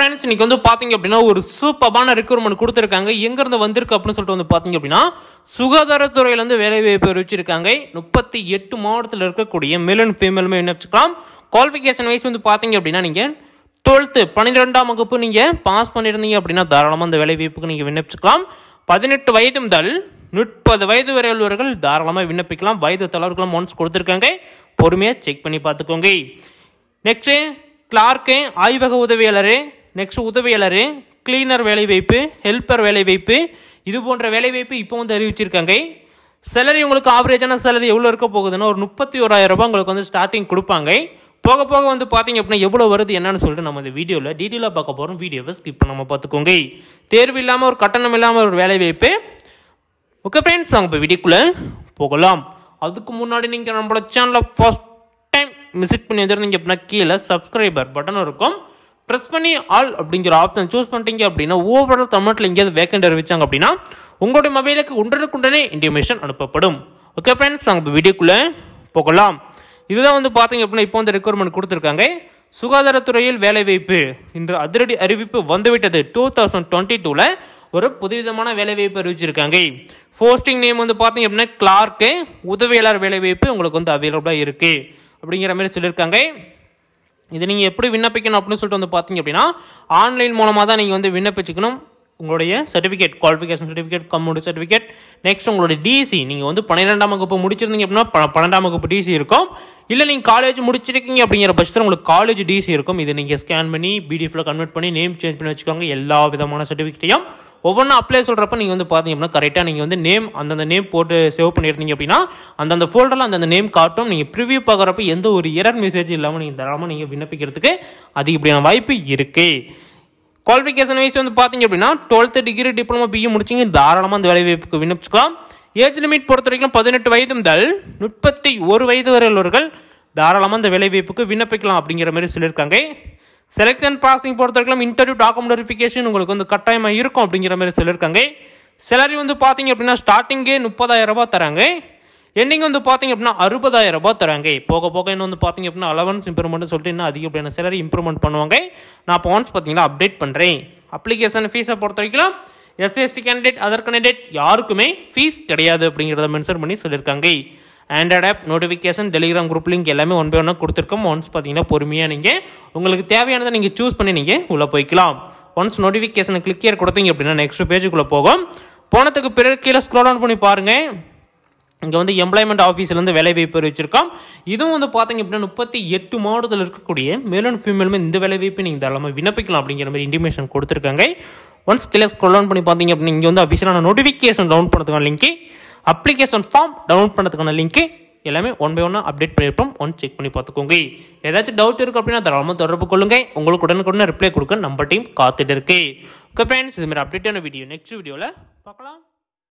friends இன்னைக்கு வந்து பார்த்தீங்க அப்படின்னா ஒரு சூப்பரான ரெக்ரூட்மெண்ட் கொடுத்துருக்காங்க எங்கேருந்து வந்திருக்கு அப்படின்னு சொல்லிட்டு வந்து பார்த்தீங்க அப்படின்னா சுகாதாரத்துறையிலேருந்து வேலைவாய்ப்பு அறிவிச்சிருக்காங்க முப்பத்தி எட்டு மாவட்டத்தில் இருக்கக்கூடிய மேல் அண்ட் ஃபீமேலுமே விண்ணப்பிச்சுக்கலாம் குவாலிஃபிகேஷன் வைஸ் வந்து பார்த்தீங்க அப்படின்னா நீங்கள் டுவெல்த்து பன்னிரெண்டாம் வகுப்பு நீங்கள் பாஸ் பண்ணியிருந்தீங்க அப்படின்னா தாராளமாக அந்த வேலைவாய்ப்புக்கு நீங்கள் விண்ணப்பிச்சுக்கலாம் பதினெட்டு வயது முதல் முப்பது வயது வரை உள்ளவர்கள் தாராளமாக விண்ணப்பிக்கலாம் வயது தளர்வுகளும் ஒன்ஸ் கொடுத்துருக்காங்க பொறுமையாக செக் பண்ணி பார்த்துக்கோங்க நெக்ஸ்ட்டு கிளார்க்கு ஆய்வக உதவியாளர் நெக்ஸ்ட் உதவியாளர் கிளீனர் வேலைவாய்ப்பு ஹெல்ப்பர் வேலைவாய்ப்பு இது போன்ற வேலைவாய்ப்பு இப்போ வந்து அறிவிச்சிருக்காங்க சேலரி உங்களுக்கு ஆவரேஜான சேலரி எவ்வளோ இருக்க போகுதுன்னா ஒரு முப்பத்தி ஓராயிரம் ரூபாய் உங்களுக்கு வந்து ஸ்டார்டிங் கொடுப்பாங்க போக போக வந்து பார்த்தீங்க அப்படின்னா எவ்வளோ வருது என்னன்னு சொல்லிட்டு நம்ம இந்த வீடியோவில் டீட்டெயிலாக பார்க்க போகிறோம் வீடியோவை ஸ்கிப் பண்ணாமல் பார்த்துக்கோங்க தேர்வு இல்லாமல் ஒரு கட்டணம் இல்லாமல் ஒரு வேலைவாய்ப்பு ஓகே ஃப்ரெண்ட்ஸ் நாங்கள் இப்போ வீடியோக்குள்ளே போகலாம் அதுக்கு முன்னாடி நீங்கள் நம்மளோட சேனலை ஃபர்ஸ்ட் டைம் விசிட் பண்ணி வந்துருந்தீங்க அப்படின்னா கீழே சப்ஸ்கிரைபர் பட்டன் இருக்கும் ப்ரெஸ் பண்ணி ஆல் அப்படிங்கிற ஆப்ஷன் சூஸ் பண்ணிட்டீங்க அப்படின்னா ஓவரால் தமிழ்நாட்டில் எங்கேயாவது வேக்கண்ட் அறிவிச்சாங்க அப்படின்னா உங்களுடைய மொபைலுக்கு உடனுக்குடனே இன்டிமேஷன் அனுப்பப்படும் ஓகே ஃப்ரெண்ட்ஸ் நாங்கள் இப்போ வீடியோக்குள்ளே போகலாம் இதுதான் வந்து பார்த்தீங்க அப்படின்னா இப்போ வந்து ரெக்குவயர்மெண்ட் கொடுத்துருக்காங்க சுகாதாரத்துறையில் வேலைவாய்ப்பு இன்று அதிரடி அறிவிப்பு வந்துவிட்டது டூ தௌசண்ட் டுவெண்ட்டி டூவில் ஒரு புதுவிதமான வேலைவாய்ப்பு அறிவிச்சிருக்காங்க போஸ்டிங் நேம் வந்து பார்த்தீங்க அப்படின்னா கிளார்க்கு உதவியாளர் வேலைவாய்ப்பு உங்களுக்கு வந்து அவைலபிளாக இருக்குது அப்படிங்கிற மாதிரி சொல்லியிருக்காங்க இது நீங்கள் எப்படி விண்ணப்பிக்கணும் அப்படின்னு சொல்லிட்டு வந்து பார்த்தீங்க அப்படின்னா ஆன்லைன் மூலமாக தான் நீங்கள் வந்து விண்ணப்பிச்சுக்கணும் உங்களுடைய certificate qualification certificate community certificate next உங்களுடைய டிசி நீங்கள் வந்து பன்னிரெண்டாம் வகுப்பு முடிச்சிருந்தீங்க அப்படின்னா ப- பன்னெண்டாம் வகுப்பு டிசி இருக்கும் இல்லை நீங்கள் காலேஜ் முடிச்சிருக்கீங்க அப்படிங்கிற பட்சத்தில் உங்களுக்கு காலேஜ் டிசி இருக்கும் இதை நீங்கள் ஸ்கேன் பண்ணி பிடிஎஃப்ல கன்வெர்ட் பண்ணி நேம் சேஞ்ச் பண்ணி வச்சுக்கோங்க எல்லா விதமான சர்டிஃபிகேட்டையும் ஒவ்வொன்றும் அப்ளை சொல்கிறப்ப நீங்கள் வந்து பார்த்தீங்க அப்படின்னா கரெக்டாக நீங்கள் வந்து நேம் அந்தந்த நேம் போட்டு சேவ் பண்ணியிருந்தீங்க அப்படின்னா அந்தந்த ஃபோல்டரில் அந்தந்த நேம் காட்டும் நீங்கள் ப்ரிவியூ பார்க்குறப்ப எந்த ஒரு எரர் மெசேஜ் இல்லாமல் நீங்கள் தாராளமாக நீங்கள் விண்ணப்பிக்கிறதுக்கு அதிகப்படியான வாய்ப்பு இருக்குது குவாலிஃபிகேஷன் வைஸ் வந்து பார்த்தீங்க அப்படின்னா டுவெல்த்து டிகிரி டிப்ளமோ பிஇ முடிச்சிங்க தாராளமாக அந்த வேலைவாய்ப்புக்கு விண்ணப்பிச்சுக்கலாம் ஏஜ் லிமிட் பொறுத்த வரைக்கும் பதினெட்டு வயது முதல் முப்பத்தி ஒரு வயது வரை உள்ளவர்கள் தாராளமாக அந்த வேலைவாய்ப்புக்கு விண்ணப்பிக்கலாம் அப்படிங்கிற மாதிரி சொல்லியிருக்காங்க செலெக்ஷன் பாசிங் பொறுத்த வரைக்கும் இன்டர்வியூ டாக்குமெண்ட் வெரிஃபிகேஷன் உங்களுக்கு வந்து கட்டாயமாக இருக்கும் அப்படிங்கிற மாதிரி சொல்லியிருக்காங்க சேலரி வந்து பார்த்தீங்க அப்படின்னா ஸ்டார்டிங்கே முப்பதாயிரம் ரூபாய் தராங்க எண்டிங் வந்து பார்த்தீங்க அப்படின்னா அறுபதாயிரம் ரூபாய் தராங்க போக போக இன்னும் வந்து பார்த்தீங்க அப்படின்னா அலவன்ஸ் இம்ப்ரூவ்மெண்ட் சொல்லிட்டு இன்னும் அதிகப்படியான சேலரி இம்ப்ரூவ்மெண்ட் பண்ணுவாங்க நான் இப்போ ஒன்ஸ் பார்த்தீங்கன்னா அப்டேட் பண்ணுறேன் அப்ளிகேஷன் ஃபீஸை பொறுத்த வரைக்கும் எஸ்சிஎஸ்டி கேண்டிடேட் அதர் கேண்டிடேட் யாருக்குமே ஃபீஸ் கிடையாது அப்படிங்கிறத மென்ஷன் பண்ணி சொல்லியிருக்காங்க Android app notification Telegram group link எல்லாமே ஒன் பை ஒன்னாக கொடுத்துருக்கோம் ஒன்ஸ் பார்த்தீங்கன்னா பொறுமையாக நீங்கள் உங்களுக்கு தேவையானதை நீங்கள் சூஸ் பண்ணி நீங்கள் உள்ளே போய்க்கலாம் ஒன்ஸ் நோட்டிஃபிகேஷனை கிளிக் ஏர் கொடுத்தீங்க அப்படின்னா நெக்ஸ்ட் பேஜுக்குள்ளே போகும் போனதுக்கு பிறகு கீழே ஸ்க்ரோல் டவுன் பண்ணி பாருங்கள் இங்கே வந்து எம்ப்ளாய்மெண்ட் ஆஃபீஸ்லேருந்து வேலை வாய்ப்பு வச்சிருக்கோம் இதுவும் வந்து பார்த்தீங்க அப்படின்னா முப்பத்தி எட்டு மாவட்டத்தில் இருக்கக்கூடிய மேல் அண்ட் ஃபீமேலுமே இந்த வேலை வாய்ப்பு நீங்கள் தாராளமாக விண்ணப்பிக்கலாம் அப்படிங்கிற மாதிரி இன்டிமேஷன் கொடுத்துருக்காங்க ஒன்ஸ் கீழே ஸ்க்ரோல் டவுன் பண்ணி பார்த்தீங்க அப்படின்னா இங்கே வந்து அஃபிஷியலான நோட்டிஃபிகேஷன் டவுன் பண்ணுறதுக்கான லிங்க்கு அப்ளிகேஷன் ஃபார்ம் டவுன்லோட் பண்ணுறதுக்கான லிங்க்கு எல்லாமே ஒன் பை ஒன்னாக அப்டேட் பண்ணியிருப்போம் ஒன் செக் பண்ணி பார்த்துக்கோங்க ஏதாச்சும் டவுட் இருக்குது அப்படின்னா தாராளமாக தொடர்பு கொள்ளுங்க உங்களுக்கு உடனுக்குடனே ரிப்ளை கொடுக்க நம்ம டீம் காத்துட்டு இருக்கு ஓகே ஃப்ரெண்ட்ஸ் இதுமாதிரி அப்டேட்டான வீடியோ நெக்ஸ்ட் வீடியோவில் பார்க்கலாம்